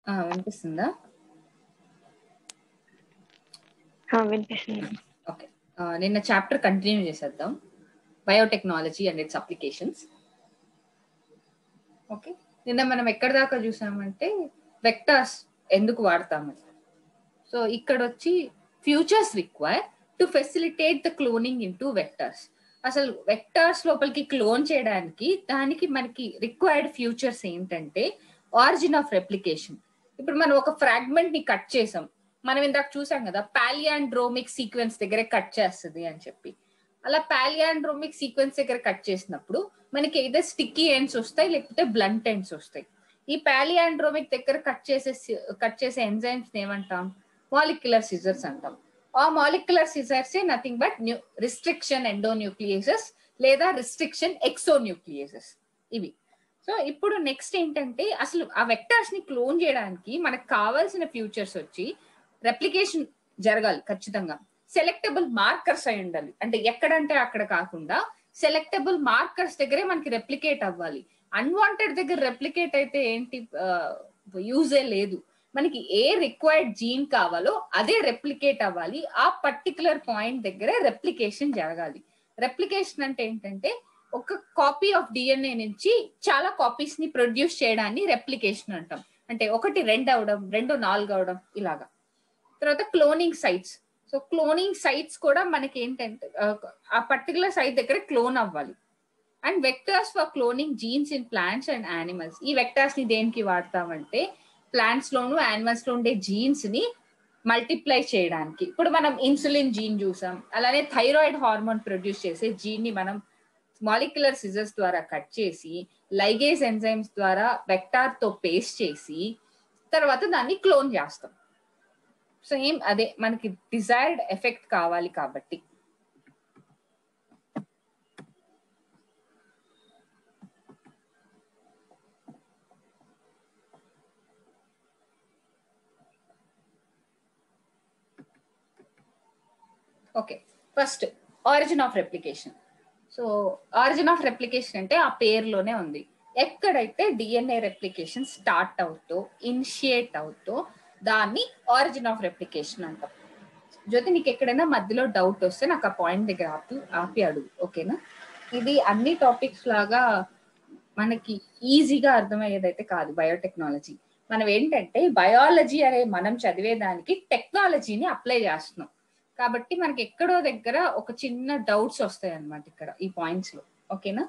ఆ, వినిపిస్తుందా ఆ, వినిపిస్తుంది ఓకే ఆ, నిన్న చాప్టర్ కంటిన్యూ చేసేద్దాం biotechnology and its applications okay నిన్న మనం ఎక్కడ దాకా చూసామంటే వెక్టార్స్ ఎందుకు వాడతామని సో ఇక్కడ వచ్చి features require to facilitate the cloning into vectors అసలు వెక్టార్స్ లోపలికి క్లోన్ చేయడానికి దానికి మనకి రిక్వైర్డ్ ఫ్యూచర్స్ ఏంటంటే ఆరిజిన్ ఆఫ్ రెప్లికేషన్ ఇప్పుడు మనం ఒక ఫ్రాగ్మెంట్ ని కట్ చేసాం మనం ఇందాక చూసాం కదా పాలియాండ్రోమిక్ సీక్వెన్స్ దగ్గర కట్ చేస్తుంది అని చెప్పి అలా పాలియాండ్రోమిక్ సీక్వెన్స్ దగ్గర కట్ చేసినప్పుడు మనకి ఏదో స్టిక్కీ ఎండ్స్ వస్తాయి లేకపోతే బ్లంట్ ఎండ్స్ వస్తాయి ఈ పాలియాండ్రోమిక్ దగ్గర కట్ చేసే కట్ చేసే ఎంజైమ్స్ ఏమంటాం మాలిక్యులర్ సిజర్స్ అంటాం ఆ molecular scissors nothing but new restriction endonucleases లేదా రిస్ట్రిక్షన్ ఎక్సోన్యూక్లియేసెస్ ఇవి సో ఇప్పుడు నెక్స్ట్ ఏంటంటే అసలు ఆ వెక్టార్స్ ని క్లోన్ చేయడానికి మనకు కావాల్సిన ఫ్యూచర్స్ వచ్చి రెప్లికేషన్ జరగాలి ఖచ్చితంగా సెలెక్టబుల్ మార్కర్స్ అయి ఉండాలి అంటే ఎక్కడంటే అక్కడ కాకుండా సెలెక్టబుల్ మార్కర్స్ దగ్గరే మనకి రెప్లికేట్ అవ్వాలి అన్వాంటెడ్ దగ్గర రెప్లికేట్ అయితే ఏంటి యూజే లేదు మనకి ఏ రిక్వైర్డ్ జీన్ కావాలో అదే రెప్లికేట్ అవ్వాలి ఆ పర్టికులర్ పాయింట్ దగ్గరే రెప్లికేషన్ జరగాలి రెప్లికేషన్ అంటే ఏంటంటే ఒక కాపీ ఆఫ్ డిఎన్ఏ నుంచి చాలా కాపీస్ ని ప్రొడ్యూస్ చేయడాన్ని రెప్లికేషన్ అంటాం అంటే ఒకటి రెండు అవడం రెండు నాలుగు అవడం ఇలాగా తర్వాత cloning sites so cloning sites కూడా మనకి ఏంటంటే ఆ పర్టికులర్ సైట్ దగ్గర క్లోన్ అవ్వాలి and vectors for cloning genes in plants and animals ఈ వెక్టర్స్ ని దేనికి వాడతామంటే ప్లాంట్స్ లోను యానిమల్స్ లో ఉండే జీన్స్ ని మల్టిప్లై చేయడానికి ఇప్పుడు మనం ఇన్సులిన్ జీన్ చూసాం అలానే థైరాయిడ్ హార్మోన్ ప్రొడ్యూస్ చేసే జీన్ ని మనం మాలిక్యులర్ సిజర్స్ ద్వారా కట్ చేసి లైగేస్ ఎంజైమ్స్ ద్వారా వెక్టార్ తో పేస్ట్ చేసి తర్వాత దాన్ని క్లోన్ చేస్తాం సేమ్ అదే మనకి డిజైర్డ్ ఎఫెక్ట్ కావాలి కాబట్టి okay first origin of replication so origin of replication అంటే ఆ పేరులోనే ఉంది ఎక్కడైతే డిఎన్ఏ రెప్లికేషన్ స్టార్ట్ అవుతో ఇనిషియేట్ అవుతో దాన్ని ఆరిజిన్ ఆఫ్ రెప్లికేషన్ అంటాం జ్యోతి నీకు ఎక్కడైనా మధ్యలో డౌట్ వస్తే నాకు ఆ పాయింట్ దగ్గర ఆపి ఆపి అడుగు ఓకేనా ఇది అన్ని టాపిక్స్ లాగా మనకి ఈజీగా అర్థమయ్యేదైతే కాదు బయోటెక్నాలజీ మనం ఏంటంటే బయాలజీ అనే మనం చదివేదానికి టెక్నాలజీని అప్లై చేస్తున్నాం కాబట్టి మనకి ఎక్కడో దగ్గర ఒక చిన్న డౌట్స్ వస్తాయి అనమాట ఇక్కడ ఈ పాయింట్స్ లో ఓకేనా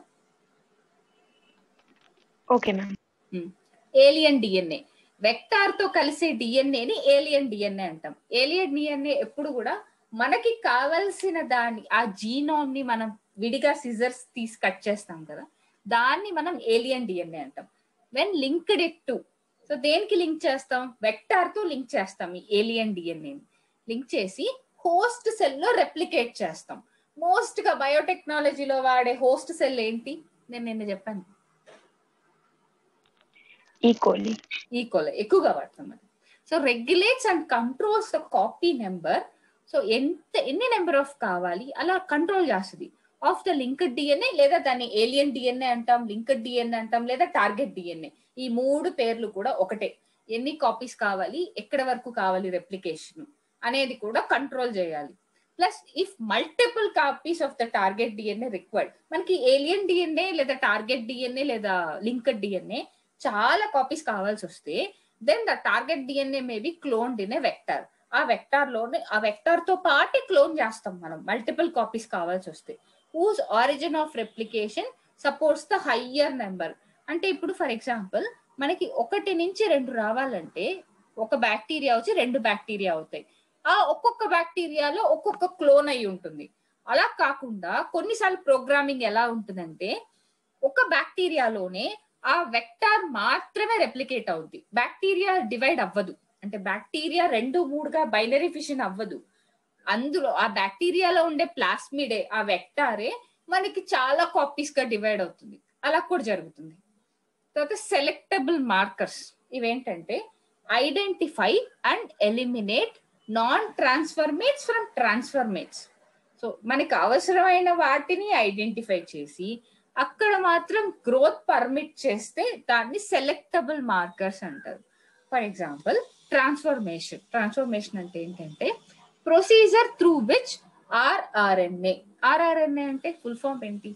okay ma'am alien DNA vector తో కలిసే డిఎన్ఏని ఏలియన్ డిఎన్ఏ అంటాం ఏలియన్ డిఎన్ఏ ఎప్పుడు కూడా మనకి కావలసిన దాన్ని ఆ జీనోమ్ ని మనం విడిగా సిజర్స్ తీసి కట్ చేస్తాం కదా దాన్ని మనం ఏలియన్ డిఎన్ఏ అంటాం when linked it to so దేనికి లింక్ చేస్తాం వెక్టార్ తో లింక్ చేస్తాం ఈ ఏలియన్ డిఎన్ఏని లింక్ చేసి హోస్ట్ సెల్ లో రెప్లికేట్ చేస్తాం మోస్ట్ గా బయోటెక్నాలజీలో వాడే హోస్ట్ సెల్ ఏంటి నేను నిన్న చెప్పాను ఈకోలీ ఈక్వల్ ఎక్కువగా వాడతాం అది so regulates and controls the copy number so ఎంత ఎన్ని నెంబర్ ఆఫ్ కావాలి అలా కంట్రోల్ చేస్తుంది ఆఫ్ ద లింక్డ్ డిఎన్ఏ లేదా దాన్ని ఏలియన్ డిఎన్ఏ అంటాం లింక్డ్ డిఎన్ఏ అంటాం లేదా టార్గెట్ డిఎన్ఏ ఈ మూడు పేర్లు కూడా ఒకటే ఎన్ని కాపీస్ కావాలి ఎక్కడ వరకు కావాలి రెప్లికేషన్ అనేది కూడా కంట్రోల్ చేయాలి plus if multiple copies of the target DNA required మనకి ఏలియన్ డిఎన్ఏ లేదా టార్గెట్ డిఎన్ఏ లేదా లింక్డ్ డిఎన్ఏ చాలా కాపీస్ కావాల్సి వస్తే then the target DNA may be cloned in a vector ఆ వెక్టార్ లోనే ఆ వెక్టార్ తో పాటు క్లోన్ చేస్తాం మనం మల్టిపుల్ కాపీస్ కావాల్సి వస్తే whose origin of replication supports the higher number అంటే ఇప్పుడు ఫర్ ఎగ్జాంపుల్ మనకి ఒకటి నుంచి రెండు రావాలంటే ఒక బ్యాక్టీరియా వచ్చి రెండు బ్యాక్టీరియా అవుతాయి ఆ ఒక్కొక్క బ్యాక్టీరియాలో ఒక్కొక్క క్లోన్ అయి ఉంటుంది అలా కాకుండా కొన్నిసార్లు ప్రోగ్రామింగ్ ఎలా ఉంటుందంటే ఒక బ్యాక్టీరియాలోనే ఆ వెక్టార్ మాత్రమే రెప్లికేట్ అవుద్ది బ్యాక్టీరియా డివైడ్ అవ్వదు అంటే బ్యాక్టీరియా రెండు మూడుగా బైనరీ ఫిషన్ అవ్వదు అందులో ఆ బ్యాక్టీరియాలో ఉండే ప్లాస్మిడే ఆ వెక్టారే మనకి చాలా కాపీస్ గా డివైడ్ అవుతుంది అలా కూడా జరుగుతుంది తర్వాత సెలెక్టబుల్ మార్కర్స్ ఇవేంటంటే identify and eliminate non transformants from transformants so మనకి అవసరమైన వాటిని ఐడెంటిఫై చేసి అక్కడ మాత్రం గ్రోత్ పర్మిట్ చేస్తే దాన్ని సెలెక్టబుల్ మార్కర్స్ అంటారు ఫర్ ఎగ్జాంపుల్ ట్రాన్స్ఫర్మేషన్ ట్రాన్స్ఫర్మేషన్ అంటే ఏంటంటే procedure through which rRNA rRNA అంటే ఫుల్ ఫామ్ ఏంటి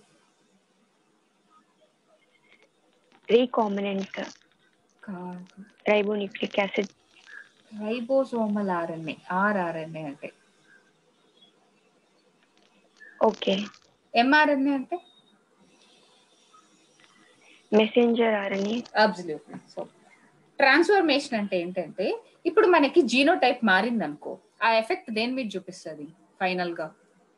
recombinant ribonucleic acid ribosomal RNA rRNA అంటే ఓకే ఎంఆర్ఎన్ఏ అంటే messenger RNA absolutely so transformation అంటే ఏంటంటే ఇప్పుడు మనకి జీనో టైప్ మారింది అనుకో ఆ ఎఫెక్ట్ దేని మీద చూపిస్తుంది ఫైనల్ గా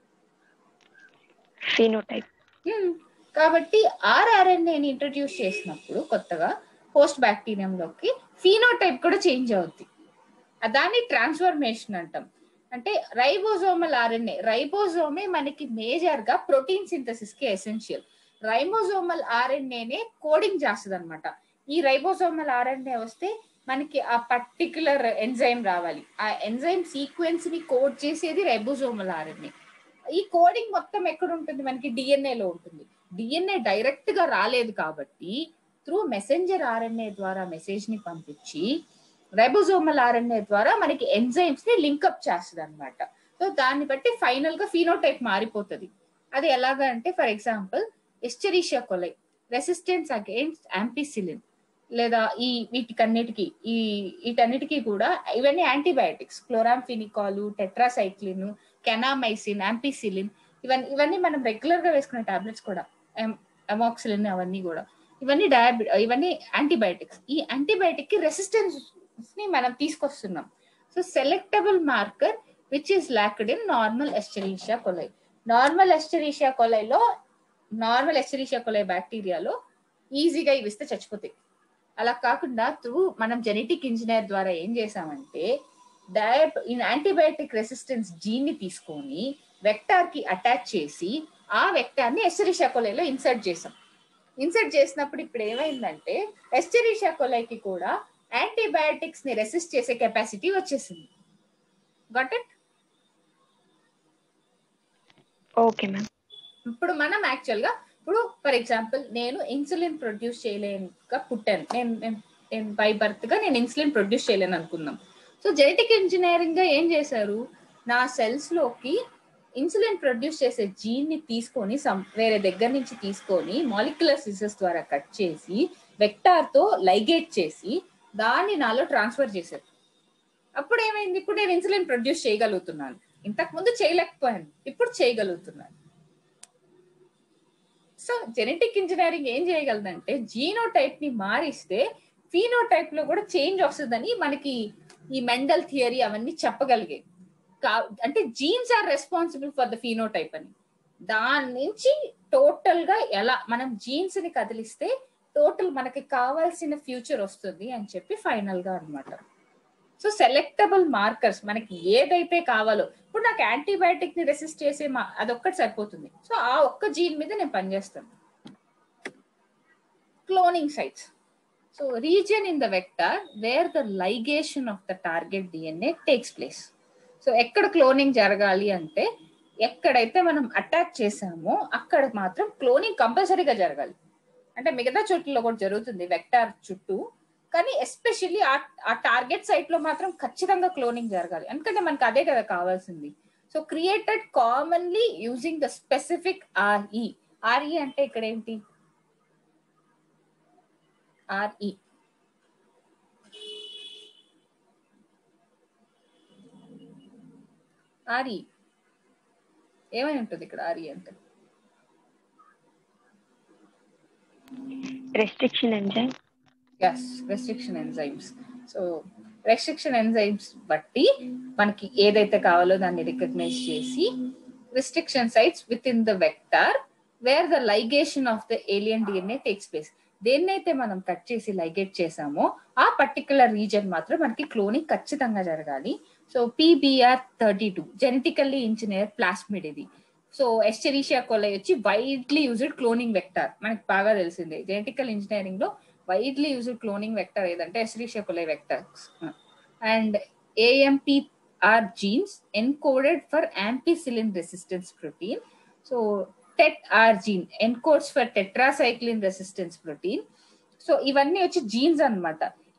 ఫీనోటైప్ Hmm. కాబట్టి ఆర్ఆర్ఎన్ఏని ఇంట్రడ్యూస్ చేసినప్పుడు కొత్తగా పోస్ట్ బ్యాక్టీరియంలోకి ఫీనోటైప్ కూడా చేంజ్ అవుద్ది ఆ దాన్ని ట్రాన్స్ఫర్మేషన్ అంటాం అంటే రైబోజోమల్ ఆర్ఎన్ఏ రైబోజోమే మనకి మేజర్ గా ప్రోటీన్ సింథసిస్ కి ఎసెన్షియల్ రైబోజోమల్ ఆర్ఎన్ఏనే కోడింగ్ చేస్తుంది అనమాట ఈ రైబోజోమల్ ఆర్ఎన్ఏ వస్తే మనకి ఆ పర్టికులర్ ఎంజైమ్ రావాలి ఆ ఎంజైమ్ సీక్వెన్స్ ని కోడ్ చేసేది రైబోజోమల్ ఆర్ఎన్ఏ ఈ కోడింగ్ మొత్తం ఎక్కడ ఉంటుంది మనకి డిఎన్ఏ లో ఉంటుంది డిఎన్ఏ డైరెక్ట్ గా రాలేదు కాబట్టి త్రూ మెసెంజర్ ఆర్ఎన్ఏ ద్వారా మెసేజ్ ని పంపించి రైబోజోమల్ ఆర్ఎన్ఏ ద్వారా మనకి ఎంజైమ్స్ ని లింకప్ చేస్తుంది అనమాట సో దాన్ని బట్టి ఫైనల్ గా ఫీనోటైప్ మారిపోతుంది అది ఎలాగా అంటే for example Escherichia coli resistance against ampicillin లేదా ఈ వీటికన్నిటికి ఈ వీటన్నిటికీ కూడా ఇవన్నీ antibiotics chloramphenicol tetracycline kanamycin ampicillin ఇవన్నీ ఇవన్నీ మనం రెగ్యులర్ గా వేసుకునే టాబ్లెట్స్ కూడా అమాక్సిలిన్ అవన్నీ కూడా ఇవన్నీ డయాబి ఇవన్నీ యాంటీబయాటిక్స్ ఈ యాంటీబయాటిక్ కి రెసిస్టెన్స్ ని మనం తీసుకొస్తున్నాం so selectable marker which is lacked in normal Escherichia coli normal Escherichia కొలైలో నార్మల్ ఎస్టరీషియా కొలై బ్యాక్టీరియాలో ఈజీగా ఇవి ఇస్తే చచ్చిపోతాయి అలా కాకుండా త్రూ మనం జెనెటిక్ ఇంజనీర్ ద్వారా ఏం చేసామంటే డయాబ్ యాంటీబయాటిక్ రెసిస్టెన్స్ జీన్ ని తీసుకొని వెక్టార్ కి అటాచ్ చేసి ఆ వెక్టార్ ని ఎస్టరీషియా కొలైలో ఇన్సర్ట్ చేసాం ఇన్సర్ట్ చేసినప్పుడు ఇప్పుడు ఏమైందంటే ఎస్టరీషియా కొలైకి కూడా యాంటీబయాటిక్స్ ని రెసిస్ట్ చేసే కెపాసిటీ వచ్చేసింది గట్ ఇట్ ఓకే మ్యామ్ ఇప్పుడు మనం యాక్చువల్ గా ఇప్పుడు ఫర్ ఎగ్జాంపుల్ నేను ఇన్సులిన్ ప్రొడ్యూస్ చేయలేనుగా పుట్టాను నేను నేను- నేను బై బర్త్ గా నేను ఇన్సులిన్ ప్రొడ్యూస్ చేయలేను అనుకుందాం సో జెనెటిక్ ఇంజనీరింగ్ గా ఏం చేశారు నా సెల్స్ లోకి ఇన్సులిన్ ప్రొడ్యూస్ చేసే జీన్ ని తీసుకొని some- వేరే దగ్గర నుంచి తీసుకొని మాలిక్యులర్ సిసెస్ ద్వారా కట్ చేసి వెక్టార్ తో లైగేట్ చేసి దాన్ని నాలో ట్రాన్స్ఫర్ చేశారు అప్పుడు ఏమైంది ఇప్పుడు నేను ఇన్సులిన్ ప్రొడ్యూస్ చేయగలుగుతున్నాను ఇంతకు ముందు చేయలేకపోయాను ఇప్పుడు చేయగలుగుతున్నాను సో జెనెటిక్ ఇంజనీరింగ్ ఏం చేయగలదంటే జీనోటైప్ ని మారిస్తే ఫీనోటైప్ లో కూడా చేంజ్ వస్తుందని మనకి ఈ మెండల్ థియరీ అవన్నీ చెప్పగలిగాయి కా- అంటే genes are responsible for the phenotype అని దాని నుంచి టోటల్ గా ఎలా మనం జీన్స్ ని కదిలిస్తే టోటల్ మనకి కావాల్సిన ఫ్యూచర్ వస్తుంది అని చెప్పి ఫైనల్ గా అన్నమాట సో సెలెక్టబుల్ మార్కర్స్ మనకి ఏదైతే కావాలో ఇప్పుడు నాకు యాంటీబయాటిక్ ని రెసిస్ట్ చేసే మా అదొక్కటి సరిపోతుంది సో ఆ ఒక్క జీన్ మీద నేను పనిచేస్తాను cloning sites so region in the vector where the ligation of the target DNA takes place so ఎక్కడ క్లోనింగ్ జరగాలి అంటే ఎక్కడైతే మనం అటాచ్ చేసామో అక్కడ మాత్రం క్లోనింగ్ కంపల్సరీగా జరగాలి అంటే మిగతా చోట్లలో కూడా జరుగుతుంది వెక్టార్ చుట్టూ కానీ ఎస్పెషల్లీ ఆ టార్గెట్ సైట్ లో మాత్రం ఖచ్చితంగా క్లోనింగ్ జరగాలి ఎందుకంటే మనకు అదే కదా కావాల్సింది so created commonly using the specific RE RE అంటే ఇక్కడ ఏంటి ఆర్ఈ ఆర్ఈ ఏమై ఉంటుంది ఇక్కడ ఆర్ఈ అంటే restriction enzymes restriction enzymes so restriction enzymes బట్టి మనకి ఏదైతే కావాలో దాన్ని రికగ్నైజ్ చేసి restriction sites within the vector where the ligation of the alien DNA takes place దేన్నైతే మనం కట్ చేసి లైగేట్ చేసామో ఆ పర్టికులర్ రీజన్ మాత్రం మనకి క్లోనింగ్ ఖచ్చితంగా జరగాలి so pBR thirty two genetically engineer plasmid ఇది సో ఎస్టెరీషియా కొలై వచ్చి వైడ్లీ యూజ్డ్ క్లోనింగ్ వెక్టార్ మనకి బాగా తెలిసిందే జెనెటికల్ ఇంజనీరింగ్ లో వైడ్లీ యూజ్డ్ క్లోనింగ్ వెక్టర్ ఏదంటే Escherichia coli vectors and ampR genes encoded for ampicillin resistance protein so tet R gene encodes for tetracycline resistance protein so ఇవన్నీ వచ్చి jeans అన్నమాట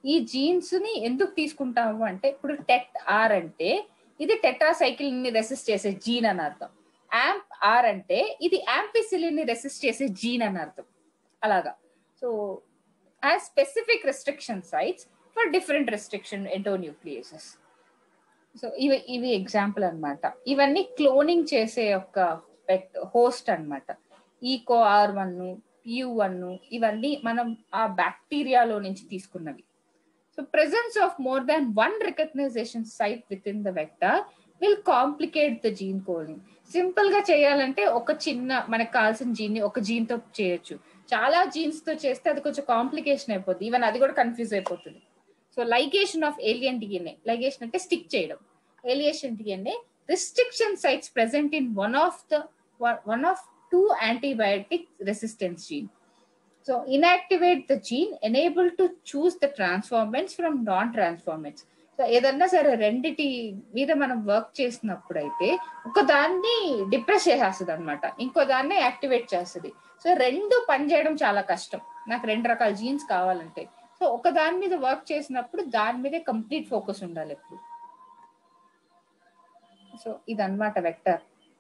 ఈ jeans ని ఎందుకు తీసుకుంటాము అంటే ఇప్పుడు టెట్ ఆర్ అంటే ఇది టెట్రాసైకిల్ ని రెసిస్ట్ చేసే జీన్ అని అర్థం యాంప్ ఆర్ అంటే ఇది యాంపిసిలిన్ ని రెసిస్ట్ చేసే జీన్ అని అర్థం అలాగా so as specific restriction sites for different restriction endonucleases so ఇవి ఇవి ఎగ్జాంపుల్ అన్నమాట ఇవన్నీ క్లోనింగ్ చేసే ఒక హోస్ట్ అన్నమాట Eco R one U one ఇవన్నీ మనం ఆ బ్యాక్టీరియాలో నుంచి తీసుకున్నవి so presence of more than one recognition site within the vector will complicate the gene coding simple గా చేయాలంటే ఒక చిన్న మనకు కావాల్సిన జీన్ ని ఒక జీన్ తో చేయొచ్చు చాలా జీన్స్ తో చేస్తే అది కొంచెం కాంప్లికేషన్ అయిపోతుంది ఈవెన్ అది కూడా కన్ఫ్యూజ్ అయిపోతుంది so ligation of alien DNA ligation అంటే స్టిక్ చేయడం ligation DNA restriction sites present in one of the one of two antibiotic resistance gene so inactivate the gene enable to choose the transformants from non transformants so ఏదన్నా సరే రెండిటి మీద మనం work చేసినప్పుడు అయితే ఒక దాన్ని డిప్రెస్ చేసేస్తుంది అనమాట ఇంకో దాన్ని యాక్టివేట్ చేస్తుంది సో రెండు పనిచేయడం చాలా కష్టం నాకు రెండు రకాల జీన్స్ కావాలంటే సో ఒక దాని మీద వర్క్ చేసినప్పుడు దాని మీదే కంప్లీట్ ఫోకస్ ఉండాలి ఎప్పుడు సో ఇదన్నమాట vector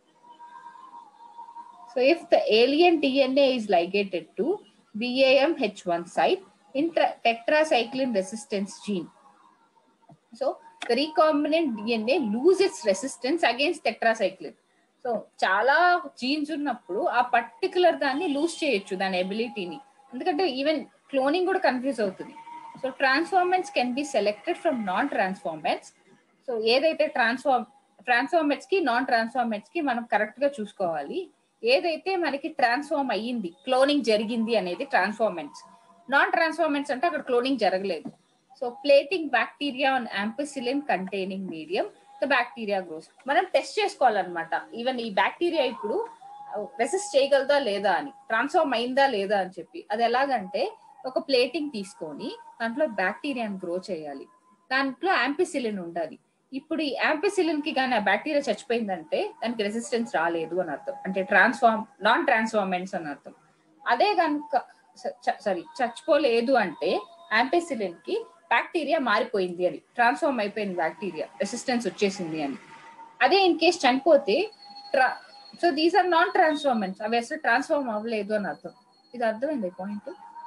so if the alien DNA is ligated to BAM H1 site in tra- tetracycline resistance gene. So the recombinant DNA lose its resistance against tetracycline. So చాలా genes ఉన్నప్పుడు ఆ particular దాన్ని lose చేయొచ్చు దాని ఎబిలిటీని ఎందుకంటే even cloning కూడా confuse అవుతుంది so transformants can be selected from non transformants so ఏదైతే ట్రాన్స్ఫార్మ్ ట్రాన్స్ఫార్మెంట్స్ కి నాన్ ట్రాన్స్ఫార్మెంట్స్ కి మనం కరెక్ట్ గా చూసుకోవాలి ఏదైతే మనకి ట్రాన్స్ఫార్మ్ అయ్యింది క్లోనింగ్ జరిగింది అనేది ట్రాన్స్ఫార్మెంట్స్ నాన్ ట్రాన్స్ఫార్మెంట్స్ అంటే అక్కడ క్లోనింగ్ జరగలేదు so plating bacteria on ampicillin containing medium the bacteria grows మనం టెస్ట్ చేసుకోవాలన్నమాట ఈవెన్ ఈ బ్యాక్టీరియా ఇప్పుడు రెసిస్ట్ చేయగలదా లేదా అని ట్రాన్స్ఫార్మ్ అయిందా లేదా అని చెప్పి అది ఎలాగంటే ఒక ప్లేటింగ్ తీసుకొని దాంట్లో బ్యాక్టీరియాని గ్రో చేయాలి దాంట్లో యాంపిసిలిన్ ఉండాలి ఇప్పుడు ఈ యాంపిసిలిన్ కి కానీ ఆ బ్యాక్టీరియా చచ్చిపోయిందంటే దానికి రెసిస్టెన్స్ రాలేదు అని అర్థం అంటే ట్రాన్స్ఫార్మ్ నాన్ ట్రాన్స్ఫార్మెంట్స్ అని అర్థం అదే కనుక సారీ చచ్చిపోలేదు అంటే యాంపిసిలిన్ కి బ్యాక్టీరియా మారిపోయింది అని ట్రాన్స్ఫార్మ్ అయిపోయింది బ్యాక్టీరియా రెసిస్టెన్స్ వచ్చేసింది అని అదే ఇన్ కేస్ చనిపోతే ట్రా so these are non transformants అవి అసలు ట్రాన్స్ఫార్మ్ అవ్వలేదు అని అర్థం ఇది అర్థమైంది పాయింట్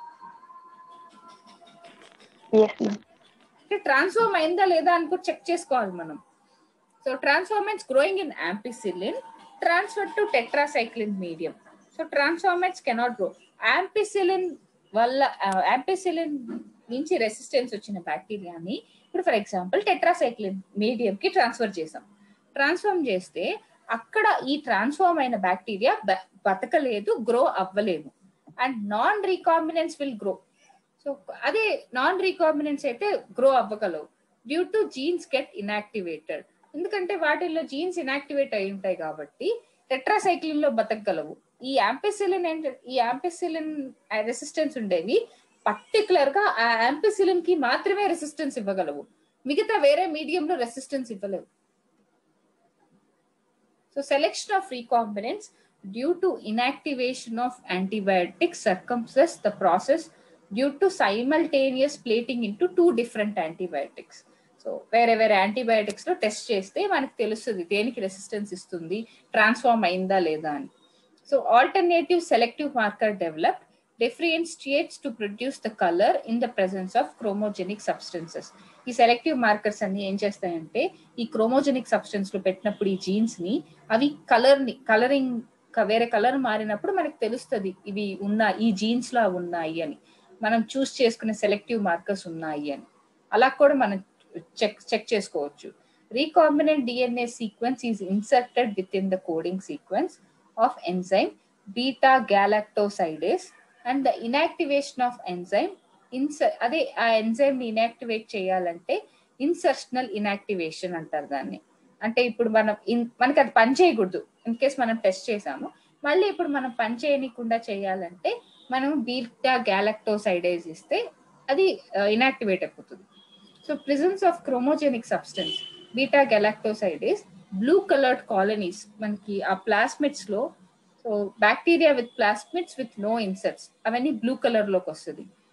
ఎస్ మ్యామ్ అంటే ట్రాన్స్ఫార్మ్ అయిందా లేదా అని కూడా చెక్ చేసుకోవాలి మనం so transformants growing in ampicillin transfer to tetracycline medium so transformants cannot grow ampicillin వల్ల యాంపిసిలిన్ నుంచి రెసిస్టెన్స్ వచ్చిన బ్యాక్టీరియాని ఇప్పుడు ఫర్ ఎగ్జాంపుల్ టెట్రాసైక్లిన్ మీడియం కి ట్రాన్స్ఫర్ చేసాం ట్రాన్స్ఫార్మ్ చేస్తే అక్కడ ఈ ట్రాన్స్ఫార్మ్ అయిన బ్యాక్టీరియా బతకలేదు గ్రో అవ్వలేదు and non రీకాంబినెన్స్ will grow so అదే నాన్ రీకాంబినెన్స్ అయితే గ్రో అవ్వగలవు due to genes get inactivated ఎందుకంటే వాటిల్లో జీన్స్ ఇనాక్టివేట్ అయి ఉంటాయి కాబట్టి టెట్రాసైక్లిన్ లో బతకగలవు ఈ యాంపిసిలిన్ ఈ యాంపిసిలిన్ రెసిస్టెన్స్ ఉండేవి పర్టికులర్ గా ఆ యాంపిసిలిన్ కి మాత్రమే రెసిస్టెన్స్ ఇవ్వగలవు మిగతా వేరే మీడియంలో రెసిస్టెన్స్ ఇవ్వలేవు so selection of recombinants due to inactivation of antibiotics circumvents the process due to simultaneous plating into two different antibiotics so వేరే వేరే యాంటీబయాటిక్స్ లో టెస్ట్ చేస్తే మనకు తెలుస్తుంది దేనికి రెసిస్టెన్స్ ఇస్తుంది ట్రాన్స్ఫార్మ్ అయిందా లేదా అని so alternative selective marker develop differentiates to produce the colour in the presence of chromogenic substances ఈ సెలెక్టివ్ మార్కర్స్ అన్ని ఏం చేస్తాయంటే ఈ క్రోమోజెనిక్ సబ్స్టెన్స్ లో పెట్టినప్పుడు ఈ జీన్స్ ని అవి కలర్ ని కలరింగ్ వేరే కలర్ మారినప్పుడు మనకు తెలుస్తుంది ఇవి ఉన్న ఈ జీన్స్ లా ఉన్నాయి అని మనం చూస్ చేసుకునే సెలెక్టివ్ మార్కర్స్ ఉన్నాయి అని అలా కూడా మనం చెక్ చెక్ చేసుకోవచ్చు recombinant DNA sequence is inserted within the coding sequence of enzyme beta galactosidase and the inactivation of enzyme ఇన్సర్ అదే ఆ ఎంజైమ్ ని ఇనాక్టివేట్ చేయాలంటే ఇన్సర్షనల్ ఇనాక్టివేషన్ అంటారు దాన్ని అంటే ఇప్పుడు మనం మనకి అది పని చేయకూడదు ఇన్ కేస్ మనం టెస్ట్ చేసాము మళ్ళీ ఇప్పుడు మనం పని చేయనీయకుండా చేయాలంటే మనం బీటా గ్యాలక్టోసైడేజ్ ఇస్తే అది ఇనాక్టివేట్ అయిపోతుంది so presence of chromogenic substance beta galactosidase blue coloured colonies మనకి ఆ ప్లాస్మిడ్స్ లో so bacteria with plasmids with no inserts అవన్నీ బ్లూ కలర్ లోకి వస్తుంది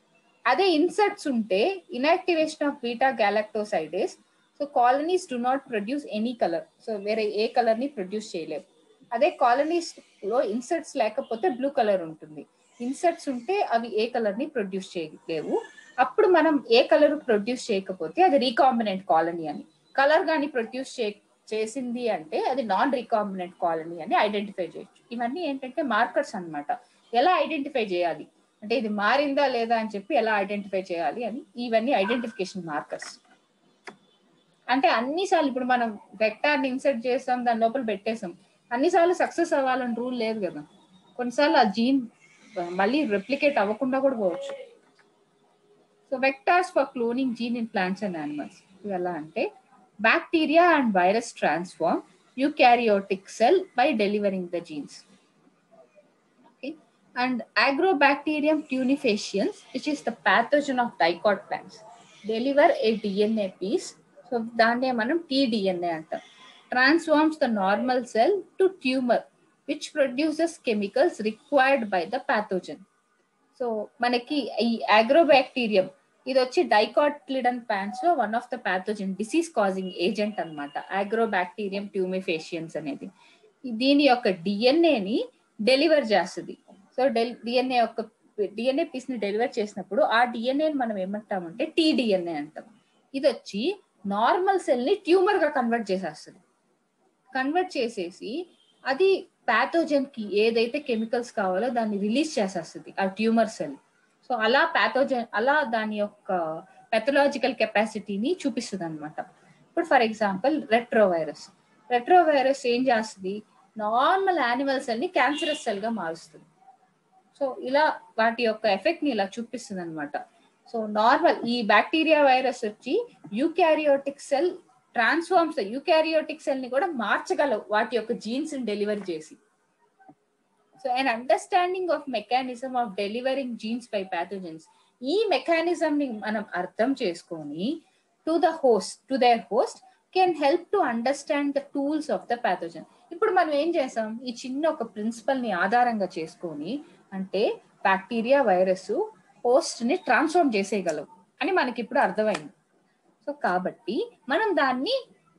అదే ఇన్సర్ట్స్ ఉంటే inactivation of beta galactosidase so colonies do not produce any colour so వేరే ఏ కలర్ ని ప్రొడ్యూస్ చేయలేవు అదే కాలనీస్ లో ఇన్సర్ట్స్ లేకపోతే బ్లూ కలర్ ఉంటుంది ఇన్సర్ట్స్ ఉంటే అవి ఏ కలర్ ని ప్రొడ్యూస్ చేయలేవు అప్పుడు మనం ఏ కలర్ ప్రొడ్యూస్ చేయకపోతే అది రీకాంబినెంట్ కాలనీ అని కలర్ గాని ప్రొడ్యూస్ చే చేసింది అంటే అది నాన్ రీకాంబినెంట్ కాలనీ అని ఐడెంటిఫై చేయొచ్చు ఇవన్నీ ఏంటంటే మార్కర్స్ అన్నమాట ఎలా ఐడెంటిఫై చేయాలి అంటే ఇది మారిందా లేదా అని చెప్పి ఎలా ఐడెంటిఫై చేయాలి అని ఇవన్నీ ఐడెంటిఫికేషన్ మార్కర్స్ అంటే అన్నిసార్లు ఇప్పుడు మనం వెక్టార్ని ఇన్సర్ట్ చేస్తాం దాని లోపల పెట్టేసాం అన్నిసార్లు సక్సెస్ అవ్వాలని రూల్ లేదు కదా కొన్నిసార్లు ఆ జీన్ మళ్ళీ రెప్లికేట్ అవ్వకుండా కూడా పోవచ్చు so vectors for cloning gene in plants and animals ఇవి ఎలా అంటే bacteria and virus transform eukaryotic cell by delivering the genes and agrobacterium tunifaciens, which is the pathogen of dicot plants, deliver a DNA piece. So దాన్నే మనం T DNA అంటాం transforms the normal cell to tumour which produces chemicals required by the pathogen so మనకి ఈ agrobacterium ఇది వచ్చి dicotyledon plants లో one of the pathogen disease causing agent అనమాట agrobacterium tumefaciens అనేది దీని యొక్క డిఎన్ఏని డెలివర్ చేస్తుంది సో డెల్ డిఎన్ఏ యొక్క డిఎన్ఏ పీస్ ని డెలివర్ చేసినప్పుడు ఆ డిఎన్ఏ మనం ఏమంటామంటే టీడిఎన్ఏ అంటాం ఇది వచ్చి నార్మల్ సెల్ ని ట్యూమర్ గా కన్వర్ట్ చేసేస్తుంది కన్వర్ట్ చేసేసి అది ప్యాథోజన్ కి ఏదైతే కెమికల్స్ కావాలో దాన్ని రిలీజ్ చేసేస్తుంది ఆ ట్యూమర్ సెల్ సో అలా ప్యాథోజన్ అలా దాని యొక్క పెథలాజికల్ కెపాసిటీని చూపిస్తుంది అనమాట ఇప్పుడు for example retrovirus retrovirus ఏం చేస్తుంది నార్మల్ యానిమల్ సెల్ ని క్యాన్సరస్ సెల్ గా మారుస్తుంది సో ఇలా వాటి యొక్క ఎఫెక్ట్ ని ఇలా చూపిస్తుంది అనమాట సో నార్మల్ ఈ బ్యాక్టీరియా వైరస్ వచ్చి eukaryotic cell transforms eukaryotic cell ని కూడా మార్చగలవు వాటి యొక్క జీన్స్ ని డెలివరీ చేసి so and understanding of mechanism of delivering genes by pathogens ఈ మెకానిజం ని మనం అర్థం చేసుకొని to the host to their host can help to understand the tools of the pathogen ఇప్పుడు మనం ఏం చేసాం ఈ చిన్న ఒక ప్రిన్సిపల్ ని ఆధారంగా చేసుకొని అంటే బ్యాక్టీరియా వైరస్ హోస్ట్ ని ట్రాన్స్ఫార్మ్ చేసేయగలవు అని మనకి ఇప్పుడు అర్థమైంది సో కాబట్టి మనం దాన్ని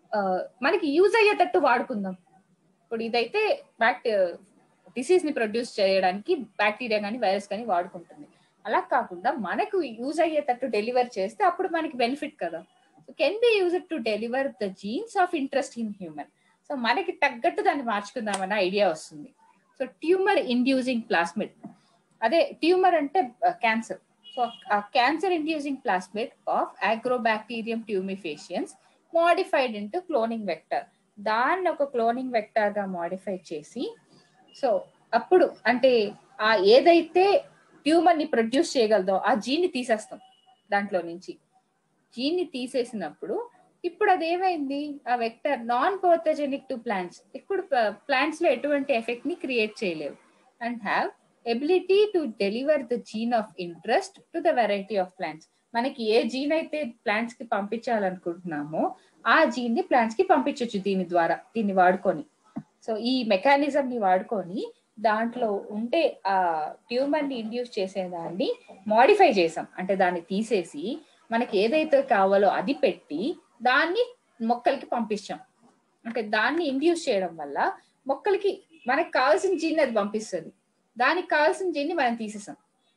మనకి యూజ్ అయ్యేటట్టు వాడుకుందాం ఇప్పుడు ఇదైతే బ్యాక్టీ డిసీజ్ ని ప్రొడ్యూస్ చేయడానికి బ్యాక్టీరియా కానీ వైరస్ కానీ వాడుకుంటుంది అలా కాకుండా మనకు యూజ్ అయ్యేటట్టు డెలివర్ చేస్తే అప్పుడు మనకి బెనిఫిట్ కదా so can be use to deliver the genes of interest in human so మనకి తగ్గట్టు దాన్ని మార్చుకుందామన్న ఐడియా వస్తుంది సో ట్యూమర్ ఇండ్యూసింగ్ ప్లాస్మిడ్ అదే ట్యూమర్ అంటే క్యాన్సర్ సో ఆ cancer inducing plasmid of agrobacterium tumefaciens modified into cloning vector దాన్ని ఒక క్లోనింగ్ వెక్టర్ గా మోడిఫై చేసి సో అప్పుడు అంటే ఆ ఏదైతే ట్యూమర్ ని ప్రొడ్యూస్ చేయగలదో ఆ జీన్ ని తీసేస్తాం దాంట్లో నుంచి జీన్ ని తీసేసినప్పుడు ఇప్పుడు అదేమైంది ఆ vector non pathogenic to plants ఇప్పుడు ప్లాంట్స్ లో ఎటువంటి ఎఫెక్ట్ ని క్రియేట్ చేయలేవు and have ability to deliver the gene of interest to the variety of plants మనకి ఏ జీన్ అయితే ప్లాంట్స్ కి పంపించాలనుకుంటున్నామో ఆ జీన్ ని ప్లాంట్స్ కి పంపించవచ్చు దీని ద్వారా దీన్ని వాడుకొని సో ఈ మెకానిజం ని వాడుకొని దాంట్లో ఉంటే ఆ ట్యూమర్ ని ఇండ్యూస్ చేసేదాన్ని మాడిఫై చేసాం అంటే దాన్ని తీసేసి మనకి ఏదైతే కావాలో అది పెట్టి దాన్ని మొక్కలకి పంపించాం అంటే దాన్ని ఇండ్యూస్ చేయడం వల్ల మొక్కలకి మనకి కావాల్సిన జీన్ అది పంపిస్తుంది దానికి కావాల్సిన జీన్ని మనం తీసేసాం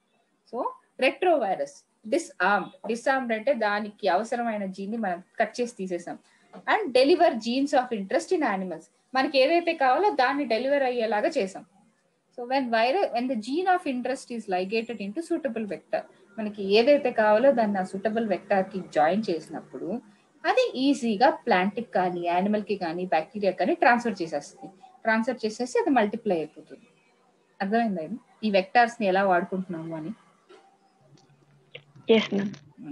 so retrovirus disarmed disarmed అంటే దానికి అవసరమైన జీన్ని మనం కట్ చేసి తీసేసాం and deliver genes of interest in animals మనకి ఏదైతే కావాలో దాన్ని డెలివర్ అయ్యేలాగా చేసాం so when virus when the gene of interest is ligated into suitable vector మనకి ఏదైతే కావాలో దాన్ని ఆ సూటబుల్ వెక్టర్ కి జాయిన్ చేసినప్పుడు అది ఈజీగా ప్లాంట్ కి కానీ యానిమల్ కి కానీ బ్యాక్టీరియా కానీ ట్రాన్స్ఫర్ చేసేస్తుంది ట్రాన్స్ఫర్ చేసేసి అది మల్టిప్లై అయిపోతుంది అర్థమైందా ఈ వెక్టార్స్ ని ఎలా వాడుకుంటున్నాము అని ఎస్ మ్యామ్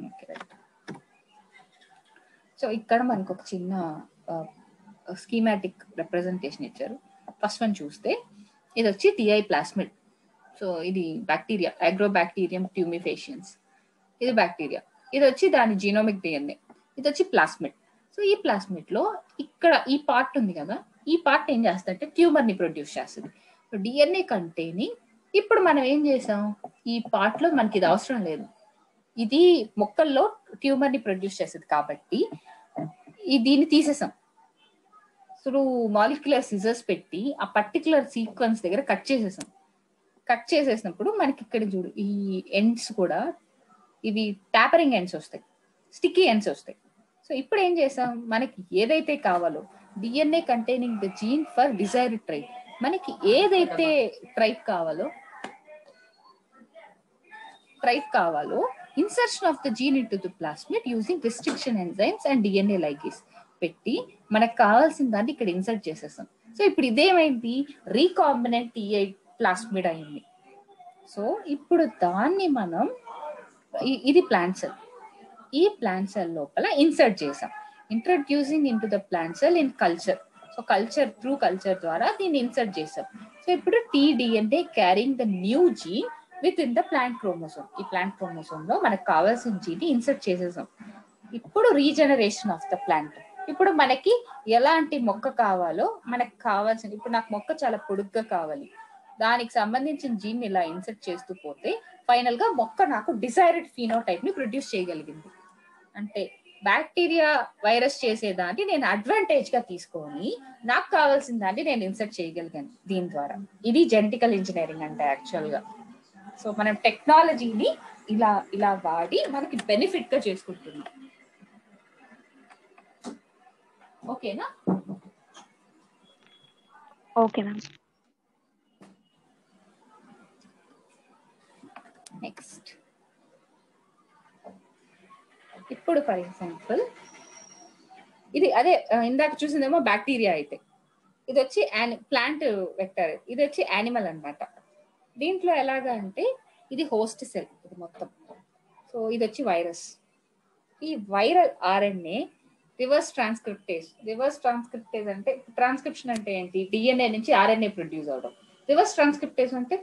సో ఇక్కడ మనకు ఒక చిన్న స్కీమాటిక్ రిప్రజెంటేషన్ ఇచ్చారు ఫస్ట్ వన్ చూస్తే ఇది వచ్చి టిఐ ప్లాస్మిడ్ సో ఇది బ్యాక్టీరియా అగ్రోబాక్టీరియం ట్యూమిఫేషియన్స్ ఇది బ్యాక్టీరియా ఇది వచ్చి దాని జీనోమిక్ డిఎన్ఏ ఇది వచ్చి ప్లాస్మిడ్ సో ఈ ప్లాస్మిడ్ లో ఇక్కడ ఈ పార్ట్ ఉంది కదా ఈ పార్ట్ ఏం చేస్తుందంటే ట్యూమర్ ని ప్రొడ్యూస్ చేస్తుంది సో డిఎన్ఏ కంటైనింగ్ ఇప్పుడు మనం ఏం చేసాం ఈ పార్ట్ లో మనకి ఇది అవసరం లేదు ఇది మొక్కల్లో ట్యూమర్ ని ప్రొడ్యూస్ చేస్తుంది కాబట్టి ఈ దీన్ని తీసేసాం ఇప్పుడు మాలిక్యులర్ సిజర్స్ పెట్టి ఆ పర్టికులర్ సీక్వెన్స్ దగ్గర కట్ చేసేసాం కట్ చేసేసినప్పుడు మనకి ఇక్కడ చూడు ఈ ఎండ్స్ కూడా ఇవి టాపరింగ్ ఎండ్స్ వస్తాయి స్టిక్కీ ఎండ్స్ వస్తాయి సో ఇప్పుడు ఏం చేసాం మనకి ఏదైతే కావాలో DNA containing the gene for desired trait మనకి ఏదైతే ట్రైప్ కావాలో ట్రైప్ కావాలో insertion of the gene into the plasmid using restriction enzymes and DNA ligase పెట్టి మనకు కావాల్సిన దాన్ని ఇక్కడ ఇన్సర్ట్ చేసేస్తాం సో ఇప్పుడు ఇదేమైంది రీకాంబినెంట్ టీఐ ప్లాస్మిడ్ అయింది సో ఇప్పుడు దాన్ని మనం ఇ- ఇది ప్లాంట్ సెల్ ఈ ప్లాంట్ సెల్ లోపల ఇన్సర్ట్ చేసాం introducing into the plant cell in culture so culture through culture ద్వారా దీన్ని ఇన్సర్ట్ చేసాం సో ఇప్పుడు T DNA carrying the new gene within the plant chromosome ఈ ప్లాంట్ క్రోమోసోమ్ లో మనకు కావాల్సిన జీన్ ఇన్సర్ట్ చేసేసాం ఇప్పుడు రీజనరేషన్ ఆఫ్ ద ప్లాంట్ ఇప్పుడు మనకి ఎలాంటి మొక్క కావాలో మనకు కావాల్సిన ఇప్పుడు నాకు మొక్క చాలా పొడుగ్గా కావాలి దానికి సంబంధించిన జీన్ ఇలా ఇన్సర్ట్ చేస్తూ పోతే ఫైనల్ గా మొక్క నాకు డిసైరెడ్ ఫీనోటైప్ ని ప్రొడ్యూస్ చేయగలిగింది అంటే బ్యాక్టీరియా వైరస్ చేసేదాన్ని నేను అడ్వాంటేజ్ గా తీసుకొని నాకు కావాల్సిన దాన్ని నేను ఇన్సర్ట్ చేయగలిగాను దీని ద్వారా ఇది జెనటికల్ ఇంజనీరింగ్ అంటే యాక్చువల్ గా సో మనం టెక్నాలజీని ఇలా ఇలా వాడి మనకి బెనిఫిట్ గా చేసుకుంటున్నాం ఓకేనా ఓకే మ్యామ్ నెక్స్ట్ ఇప్పుడు ఫర్ ఎగ్జాంపుల్ ఇది అదే ఆ, ఇందాక చూసిందేమో బ్యాక్టీరియా అయితే ఇది వచ్చి ప్లాంట్ వెక్టర్ ఇది వచ్చి యానిమల్ అన్నమాట దీంట్లో ఎలాగా అంటే ఇది హోస్ట్ సెల్ ఇది మొత్తం సో ఇది వచ్చి వైరస్ ఈ viral RNA reverse transcriptase reverse transcriptase అంటే ట్రాన్స్క్రిప్షన్ అంటే ఏంటి డిఎన్ఏ నుంచి ఆర్ఎన్ఏ ప్రొడ్యూస్ అవడం రివర్స్ ట్రాన్స్క్రిప్టేజ్ అంటే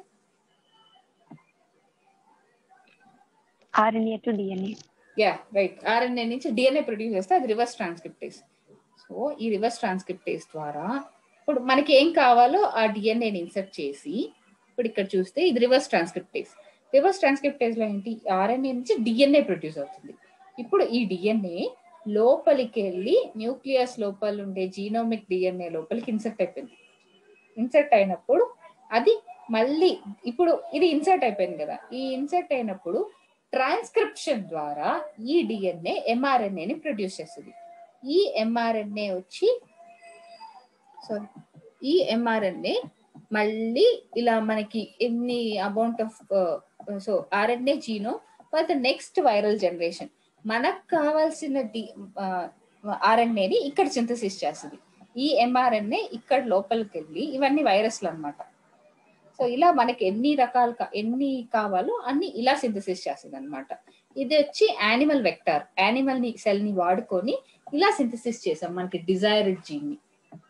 RNA to DNA yeah right RNA నుంచి డిఎన్ఏ ప్రొడ్యూస్ చేస్తే అది రివర్స్ ట్రాన్స్క్రిప్టేజ్ సో ఈ రివర్స్ ట్రాన్స్క్రిప్టేజ్ ద్వారా ఇప్పుడు మనకి ఏం కావాలో ఆ డిఎన్ఏని ఇన్సర్ట్ చేసి ఇప్పుడు ఇక్కడ చూస్తే ఇది రివర్స్ ట్రాన్స్క్రిప్టేజ్ రివర్స్ ట్రాన్స్క్రిప్టేజ్ లో ఏంటి ఆర్ఎన్ఏ నుంచి డిఎన్ఏ ప్రొడ్యూస్ అవుతుంది ఇప్పుడు ఈ డిఎన్ఏ లోపలికి వెళ్ళి న్యూక్లియస్ లోపల ఉండే జీనోమిక్ డిఎన్ఏ లోపలికి ఇన్సర్ట్ అయిపోయింది ఇన్సర్ట్ అయినప్పుడు అది మళ్ళీ ఇప్పుడు ఇది ఇన్సర్ట్ అయిపోయింది కదా ఈ ఇన్సర్ట్ అయినప్పుడు ట్రాన్స్క్రిప్షన్ ద్వారా ఈ డిఎన్ఏ ఎంఆర్ఎన్ఏని ప్రొడ్యూస్ చేస్తుంది ఈ ఎంఆర్ఎన్ఏ వచ్చి సారీ ఈ ఎంఆర్ఎన్ఏ మళ్ళీ ఇలా మనకి ఎన్ని అమౌంట్ ఆఫ్ సో ఆర్ఎన్ఏ జీనో for the next viral generation మనకు కావాల్సిన డి ఆర్ఎన్ఏని ఇక్కడ సింథసిస్ చేస్తుంది ఈ ఎంఆర్ఎన్ఏ ఇక్కడ లోపలికి వెళ్ళి ఇవన్నీ వైరస్లు అన్నమాట సో ఇలా మనకి ఎన్ని రకాలు కా- ఎన్ని కావాలో అన్ని ఇలా సింథసిస్ చేస్తుంది అనమాట ఇది వచ్చి యానిమల్ వెక్టార్ యానిమల్ ని సెల్ ని వాడుకొని ఇలా సింథసిస్ చేసాం మనకి డిజైర్డ్ జీన్ ని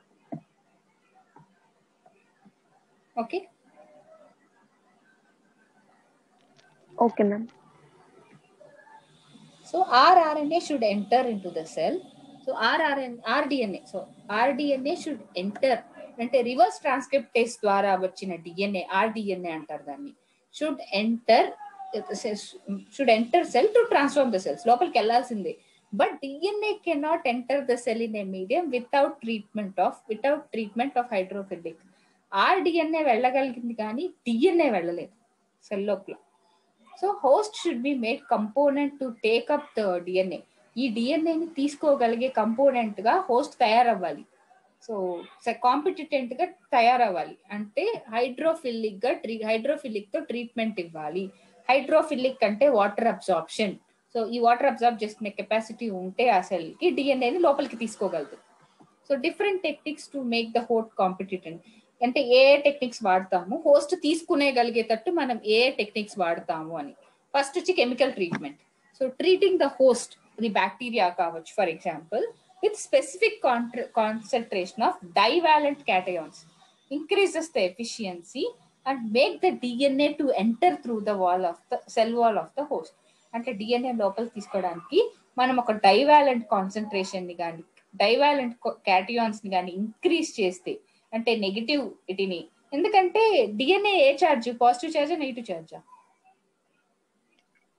okay okay ma'am so rRNA should enter into the cell so ఆర్ఆర్ఎన్ rDNA so rDNA should enter అంటే రివర్స్ ట్రాన్స్క్రిప్టేస్ ద్వారా వచ్చిన డిఎన్ఏ ఆర్డిఎన్ఏ అంటారు దాన్ని should enter should enter cell to transform the cells లోపలికి వెళ్ళాల్సిందే but DNA cannot enter the cell in a medium without treatment of without treatment of hydrophilic rDNA వెళ్ళగలిగింది కానీ DNA వెళ్ళలేదు cell లోపల so host should be made component to take up the DNA ఈ డిఎన్ఏని తీసుకోగలిగే component గా host తయారవ్వాలి so competent గా తయారవ్వాలి అంటే హైడ్రోఫిలిక్ గా ట్రీ హైడ్రోఫిలిక్ తో ట్రీట్మెంట్ ఇవ్వాలి హైడ్రోఫిలిక్ అంటే వాటర్ అబ్జార్ప్షన్ సో ఈ వాటర్ అబ్జార్బ్ చేసుకునే కెపాసిటీ ఉంటే ఆ సెల్ కి డిఎన్ఏని లోపలికి తీసుకోగలదు so different techniques to make the host competent అంటే ఏ టెక్నిక్స్ వాడతాము హోస్ట్ తీసుకునేగలిగేటట్టు మనం ఏ టెక్నిక్స్ వాడతాము అని ఫస్ట్ వచ్చి chemical treatment so treating the host ఇది బ్యాక్టీరియా కావచ్చు for example with specific concentration of divalent cations increases the efficiency and make the DNA to enter through the wall of the cell wall of the host అంటే DNA లోపలికి తీసుకోవడానికి మనం ఒక divalent concentration ని కానీ divalent cations ని కానీ increase చేస్తే అంటే నెగిటివ్ ఇటిని ఎందుకంటే డిఎన్ఏ ఏ చార్జ్ పాజిటివ్ చార్జా నెగిటివ్ చార్జా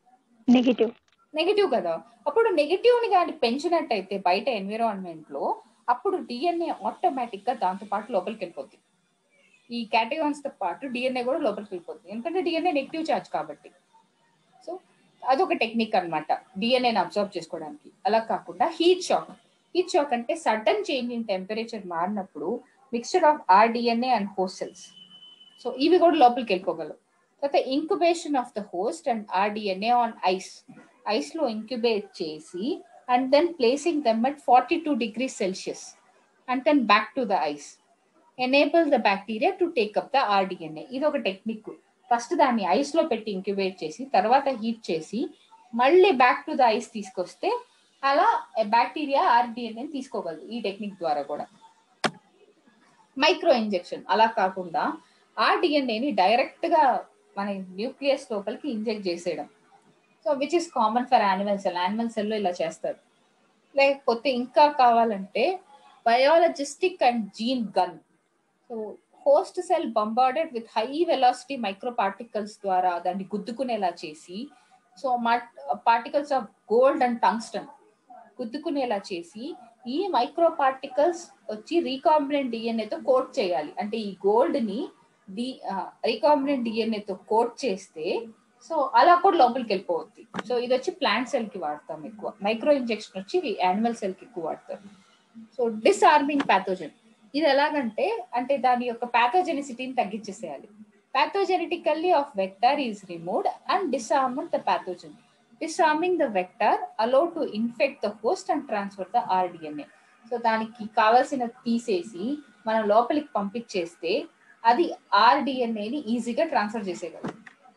నెగిటివ్ నెగిటివ్ కదా అప్పుడు నెగిటివ్ ని కానీ పెంచినట్టయితే బయట ఎన్విరాన్మెంట్ లో అప్పుడు డిఎన్ఏ ఆటోమేటిక్ గా దాంతో పాటు లోపలికి వెళ్ళిపోద్ది ఈ కేటగాన్స్ తో పాటు డిఎన్ఏ కూడా లోపలికి వెళ్ళిపోతుంది ఎందుకంటే డిఎన్ఏ నెగిటివ్ చార్జ్ కాబట్టి సో అదొక టెక్నిక్ అనమాట డిఎన్ఏని అబ్జర్వ్ చేసుకోవడానికి అలా కాకుండా హీట్ షాక్ హీట్ షాక్ అంటే సడన్ చేంజ్ ఇన్ టెంపరేచర్ మారినప్పుడు mixture of rDNA and host cells so ఇవి కూడా లోపలికి వెళ్ళిపోగలవు తర్వాత incubation of the host and rDNA on ice ice లో ఇంక్యుబేట్ చేసి and then placing them at forty two degree celsius and then back to the ice enable the bacteria to take up the rDNA ఇది ఒక technique first దాన్ని ice లో పెట్టి incubate చేసి తర్వాత heat చేసి మళ్ళీ బ్యాక్ టు ద ఐస్ తీసుకొస్తే అలా బ్యాక్టీరియా ఆర్డిఎన్ఏ తీసుకోగలదు ఈ టెక్నిక్ ద్వారా కూడా మైక్రో ఇంజెక్షన్ అలా కాకుండా ఆ డిఎన్ఏని డైరెక్ట్ గా మన న్యూక్లియస్ లోపలికి ఇంజెక్ట్ చేసేయడం so which is common for animal cell animal సెల్లో ఇలా చేస్తారు లేకపోతే ఇంకా కావాలంటే biolistic and gene gun so host cell bombarded with high velocity micro particles ద్వారా దాన్ని గుద్దుకునేలా చేసి so particles of gold and tungsten గుద్దుకునేలా చేసి ఈ మైక్రో పార్టికల్స్ వచ్చి రీకాంబినెంట్ డిఎన్ఏతో కోట్ చేయాలి అంటే ఈ గోల్డ్ ని డి రీకాంబినెంట్ డిఎన్ఏతో కోట్ చేస్తే సో అలా కూడా లోపలికి వెళ్ళిపోవద్ది సో ఇది వచ్చి ప్లాంట్ సెల్ కి వాడతాం ఎక్కువ మైక్రో ఇంజెక్షన్ వచ్చి యానిమల్ సెల్ కి ఎక్కువ వాడతారు సో డిస్ఆర్మింగ్ ప్యాథోజన్ ఇది ఎలాగంటే అంటే దాని యొక్క ప్యాథోజెనిసిటీని తగ్గించేసేయాలి pathogenetically of vector is removed and disarm the pathogen disarming the vector allow to infect the host and transfer the rDNA so దానికి కావాల్సిన తీసేసి మనం లోపలికి పంపించేస్తే అది ఆర్డిఎన్ఏని ఈజీగా ట్రాన్స్ఫర్ చేసేయగలదు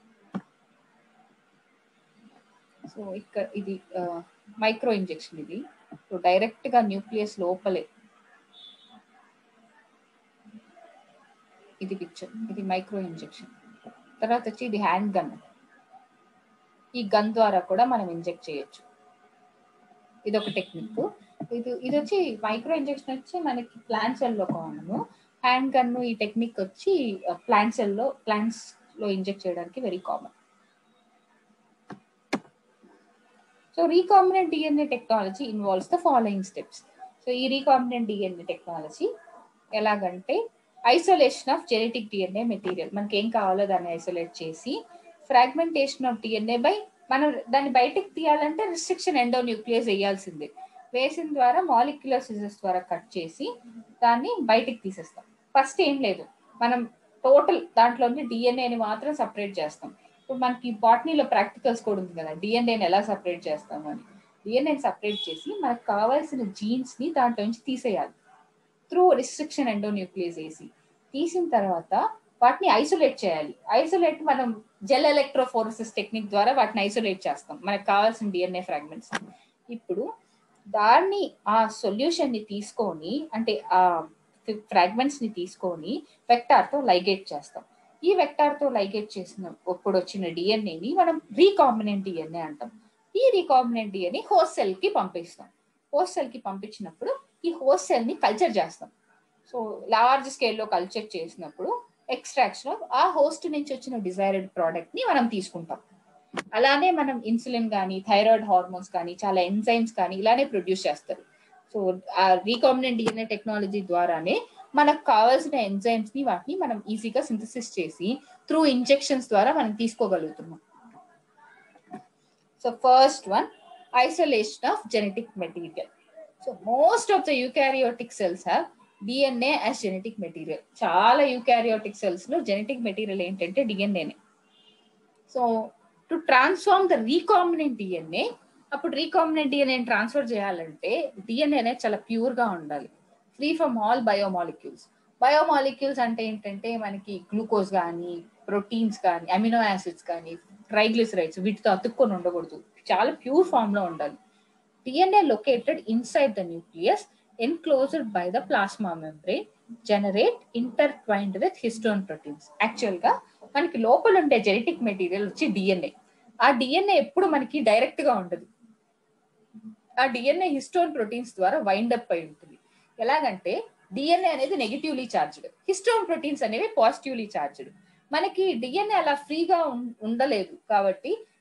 సో ఇక్కడ ఇది మైక్రో ఇంజెక్షన్ ఇది సో డైరెక్ట్ గా న్యూక్లియస్ లోపలే ఇది పిక్చర్ ఇది మైక్రో ఇంజెక్షన్ తర్వాత వచ్చి ఇది హ్యాండ్ గన్ ఈ గన్ ద్వారా కూడా మనం ఇంజెక్ట్ చేయొచ్చు ఇది ఒక టెక్నిక్ ఇది ఇది వచ్చి మైక్రో ఇంజెక్షన్ వచ్చి మనకి ప్లాంట్ సెల్ లో కామన్ హ్యాండ్ గన్ ఈ టెక్నిక్ వచ్చి ప్లాంట్ సెల్ లో ప్లాంట్స్ లో ఇంజెక్ట్ చేయడానికి very common so recombinant DNA technology involves the following steps so ఈ రీకాంబినెంట్ డిఎన్ఏ టెక్నాలజీ ఎలాగంటే isolation of genetic DNA material మనకి ఏం కావాలో దాన్ని ఐసోలేట్ చేసి ఫ్రాగ్మెంటేషన్ ఆఫ్ డిఎన్ఏ బై మనం దాన్ని బయటకు తీయాలంటే రిస్ట్రిక్షన్ ఎండో న్యూక్లియస్ వేయాల్సిందే వేసిన ద్వారా మాలిక్యులర్ సిజెస్ ద్వారా కట్ చేసి దాన్ని బయటికి తీసేస్తాం ఫస్ట్ ఏం లేదు మనం టోటల్ దాంట్లోని డిఎన్ఏని మాత్రం సపరేట్ చేస్తాం ఇప్పుడు మనకి బాటనీలో ప్రాక్టికల్స్ కూడా ఉంది కదా డిఎన్ఏని ఎలా సపరేట్ చేస్తాము అని డిఎన్ఏని సపరేట్ చేసి మనకు కావాల్సిన జీన్స్ ని దాంట్లో నుంచి తీసేయాలి త్రూ రిస్ట్రిక్షన్ ఎండో న్యూక్లియస్ వేసి తీసిన తర్వాత వాటిని ఐసోలేట్ చేయాలి ఐసోలేట్ మనం జెల్ ఎలక్ట్రోఫోరసిస్ టెక్నిక్ ద్వారా వాటిని ఐసోలేట్ చేస్తాం మనకు కావాల్సిన డిఎన్ఏ ఫ్రాగ్మెంట్స్ ఇప్పుడు దాన్ని ఆ సొల్యూషన్ ని తీసుకొని అంటే ఆ ఫ్రాగ్మెంట్స్ ని తీసుకొని వెక్టార్ తో లైగేట్ చేస్తాం ఈ వెక్టార్ తో లైగేట్ చేసిన ఇప్పుడు వచ్చిన డిఎన్ఏని మనం రీకాంబినెంట్ డిఎన్ఏ అంటాం ఈ రీకాంబినెంట్ డిఎన్ఏ హోస్ట్ సెల్ కి పంపిస్తాం హోస్ట్ సెల్ కి పంపించినప్పుడు ఈ హోస్ట్ సెల్ ని కల్చర్ చేస్తాం సో లార్జ్ స్కేల్లో కల్చర్ చేసినప్పుడు ఎక్స్ట్రాక్షన్ ఆఫ్ ఆ హోస్ట్ నుంచి వచ్చిన డిజైర్డ్ ప్రోడక్ట్ ని మనం తీసుకుంటాం అలానే మనం ఇన్సులిన్ కానీ థైరాయిడ్ హార్మోన్స్ కానీ చాలా ఎంజైమ్స్ కానీ ఇలానే ప్రొడ్యూస్ చేస్తారు సో ఆ రీకాంబినెంట్ డిఎన్ఏ టెక్నాలజీ ద్వారానే మనకు కావాల్సిన ఎంజైమ్స్ ని వాటిని మనం ఈజీగా సింథసిస్ చేసి త్రూ ఇంజెక్షన్స్ ద్వారా మనం తీసుకోగలుగుతున్నాం so first one isolation of genetic material so most of the eukaryotic cells have DNA as genetic material చాలా యూకారియోటిక్ సెల్స్ లో జెనెటిక్ మెటీరియల్ ఏంటంటే డిఎన్ఏనే so to transform the recombinant DNA అప్పుడు recombinant DNA transfer చేయాలంటే DNA అనేది చాలా pure గా ఉండాలి free from all biomolecules biomolecules అంటే ఏంటంటే మనకి గ్లూకోజ్ కానీ ప్రోటీన్స్ కానీ అమినో యాసిడ్స్ కానీ ట్రైగ్లిసరైడ్స్ వీటితో అతుక్కొని ఉండకూడదు చాలా ప్యూర్ ఫామ్ లో ఉండాలి DNA located inside the nucleus enclosed by the plasma membrane generate intertwined with histone proteins actual గా మనకి లోపల ఉండే జెనెటిక్ మెటీరియల్ వచ్చి డిఎన్ఏ ఆ డిఎన్ఏ ఎప్పుడు మనకి డైరెక్ట్ గా ఉండదు ఆ డిఎన్ఏ హిస్టోన్ ప్రోటీన్స్ ద్వారా వైండ్ అప్ అయి ఉంటుంది ఎలాగంటే డిఎన్ఏ అనేది నెగిటివ్లీ చార్జ్డ్ హిస్టోన్ ప్రోటీన్స్ అనేవి పాజిటివ్లీ చార్జ్డ్ మనకి డిఎన్ఏ అలా ఫ్రీగా ఉండలేదు కాబట్టి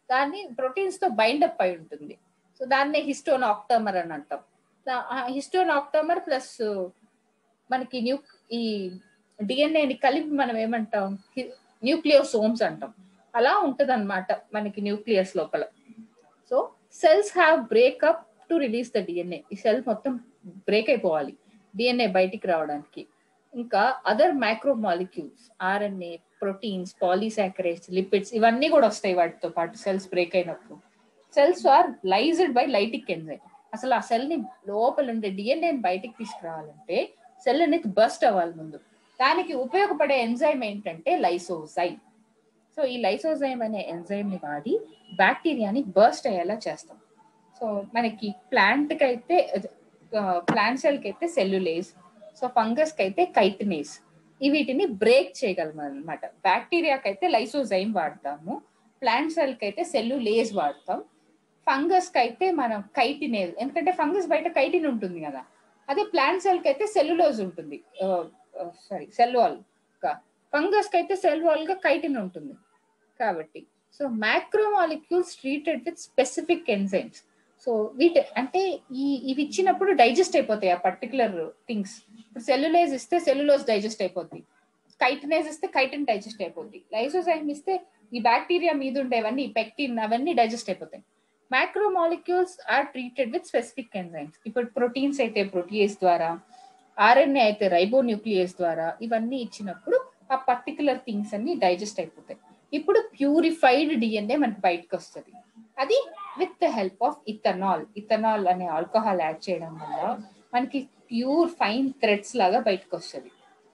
దాన్ని ప్రోటీన్స్ తో బైండ్ అప్ అయి ఉంటుంది సో దాన్నే హిస్టోన్ ఆక్టోమర్ అని అంటాం హిస్టోన్ ఆక్టోమర్ ప్లస్ మనకి న్యూ ఈ డిఎన్ఏని కలిపి మనం ఏమంటాం న్యూక్లియోసోమ్స్ అంటాం అలా ఉంటది అనమాట మనకి న్యూక్లియస్ లోపల so cells have break up to release the DNA ఈ సెల్ మొత్తం బ్రేక్ అయిపోవాలి డిఎన్ఏ బయటికి రావడానికి ఇంకా other micro molecules RNA proteins polysaccharides lipids ఇవన్నీ కూడా వస్తాయి వాటితో పాటు సెల్స్ బ్రేక్ అయినప్పుడు cells are lysed by lytic enzyme అసలు ఆ సెల్ ని లోపల ఉండే డిఎన్ఏని బయటికి తీసుకురావాలంటే సెల్ అనేది బస్ట్ అవ్వాలి ముందు దానికి ఉపయోగపడే ఎంజైమ్ ఏంటంటే లైసోజైమ్ సో ఈ లైసోజైమ్ అనే ఎంజైమ్ ని వాడి బ్యాక్టీరియాని బర్స్ట్ అయ్యేలా చేస్తాం సో మనకి ప్లాంట్ కి అయితే ప్లాంట్ సెల్ కి అయితే సెల్యులేజ్ సో ఫంగస్ కి అయితే కైటినేజ్ ఈ వీటిని బ్రేక్ చేయగలం అనమాట బ్యాక్టీరియాకి అయితే లైసోజైమ్ వాడతాము ప్లాంట్ సెల్ కి అయితే సెల్యులేజ్ వాడతాం ఫంగస్ కి అయితే మనం కైటినేజ్ ఎందుకంటే ఫంగస్ బయట కైటిన్ ఉంటుంది కదా అదే ప్లాంట్ సెల్ కి అయితే సెల్యులోజ్ ఉంటుంది సారీ సెల్ వాల్ ఫంగస్ కి అయితే సెల్ వాల్ గా కైటిన్ ఉంటుంది కాబట్టి so macromolecules treated with specific enzymes so వీటి అంటే ఈ ఇవి ఇచ్చినప్పుడు డైజెస్ట్ అయిపోతాయి ఆ పర్టికులర్ థింగ్స్ ఇప్పుడు సెల్యులేజ్ ఇస్తే సెల్యులోజ్ డైజెస్ట్ అయిపోద్ది కైటినేజ్ ఇస్తే కైటిన్ డైజెస్ట్ అయిపోద్ది లైసోజైమ్ ఇస్తే ఈ బ్యాక్టీరియా మీద ఉండేవన్నీ పెక్టిన్ అవన్నీ డైజెస్ట్ అయిపోతాయి macromolecules are treated with specific enzymes ఇప్పుడు ప్రోటీన్స్ అయితే ప్రోటీయేస్ ద్వారా ఆర్ఎన్ఏ అయితే రైబోన్యూక్లియస్ ద్వారా ఇవన్నీ ఇచ్చినప్పుడు ఆ పర్టికులర్ థింగ్స్ అన్ని డైజెస్ట్ అయిపోతాయి ఇప్పుడు ప్యూరిఫైడ్ డిఎన్ఏ మనకి బయటకు వస్తుంది అది with the help of ethanol ethanol అనే ఆల్కహాల్ యాడ్ చేయడం వల్ల మనకి ప్యూర్ ఫైన్ థ్రెడ్స్ లాగా బయటకు వస్తుంది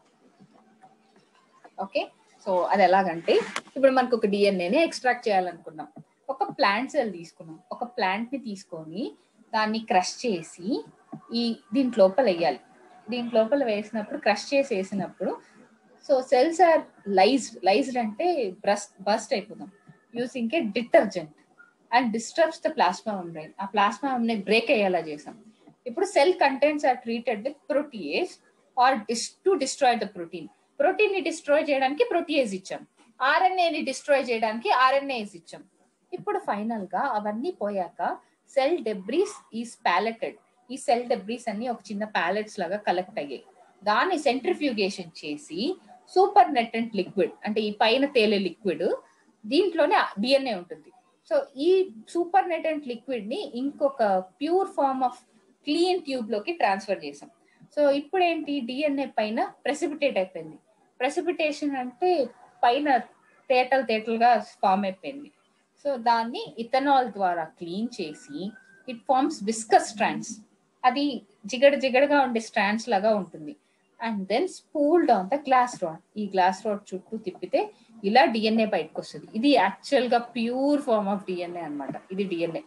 ఓకే సో అది ఎలాగంటే ఇప్పుడు మనకు ఒక డిఎన్ఏని ఎక్స్ట్రాక్ట్ చేయాలనుకున్నాం ఒక ప్లాంట్ సెల్ తీసుకున్నాం ఒక ప్లాంట్ ని తీసుకొని దాన్ని క్రష్ చేసి ఈ దీంట్ లోపల వేయాలి దీంట్ లోపల వేసినప్పుడు క్రష్ చేసి వేసినప్పుడు so cells are lysed lysed అంటే బ్రస్ట్ బస్ట్ అయిపోతాం using a detergent and disturbs the plasma membrane ఆ ప్లాస్మా మెంబ్రైన్ బ్రేక్ అయ్యేలా చేసాం ఇప్పుడు cell contents are treated with protease or డిస్ to destroy the protein protein ని డిస్ట్రాయ్ చేయడానికి ప్రోటీయేజ్ ఇచ్చాం ఆర్ఎన్ఏని డిస్ట్రాయ్ చేయడానికి ఆర్ఎన్ఏస్ ఇచ్చాం ఇప్పుడు ఫైనల్ గా అవన్నీ పోయాక సెల్ డెబ్రీస్ ఈస్ ప్యాలెటెడ్ ఈ సెల్ డెబ్రీస్ అన్ని ఒక చిన్న ప్యాలెట్స్ లాగా కలెక్ట్ అయ్యాయి దాన్ని సెంట్రిఫ్యూగేషన్ చేసి సూపర్ నెటెంట్ లిక్విడ్ అంటే ఈ పైన తేలే లిక్విడ్ దీంట్లోనే డిఎన్ఏ ఉంటుంది సో ఈ సూపర్ నెటెంట్ లిక్విడ్ ని ఇంకొక pure form of clean tube లోకి ట్రాన్స్ఫర్ చేసాం సో ఇప్పుడు ఏంటి డిఎన్ఏ పైన ప్రెసిపిటేట్ అయిపోయింది ప్రెసిపిటేషన్ అంటే పైన తేటలు తేటలుగా ఫామ్ అయిపోయింది సో దాన్ని ఇథనాల్ ద్వారా క్లీన్ చేసి ఇట్ ఫార్మ్స్ విస్కస్ స్ట్రాండ్స్ అది జిగడ జిగడగా ఉండే స్ట్రాండ్స్ లాగా ఉంటుంది and then spooled on the glass rod ఈ గ్లాస్ రాడ్ చుట్టూ తిప్పితే ఇలా డిఎన్ఏ బయటకు వస్తుంది ఇది యాక్చువల్ గా ప్యూర్ ఫార్మ్ ఆఫ్ డిఎన్ఏ అనమాట ఇది డిఎన్ఏ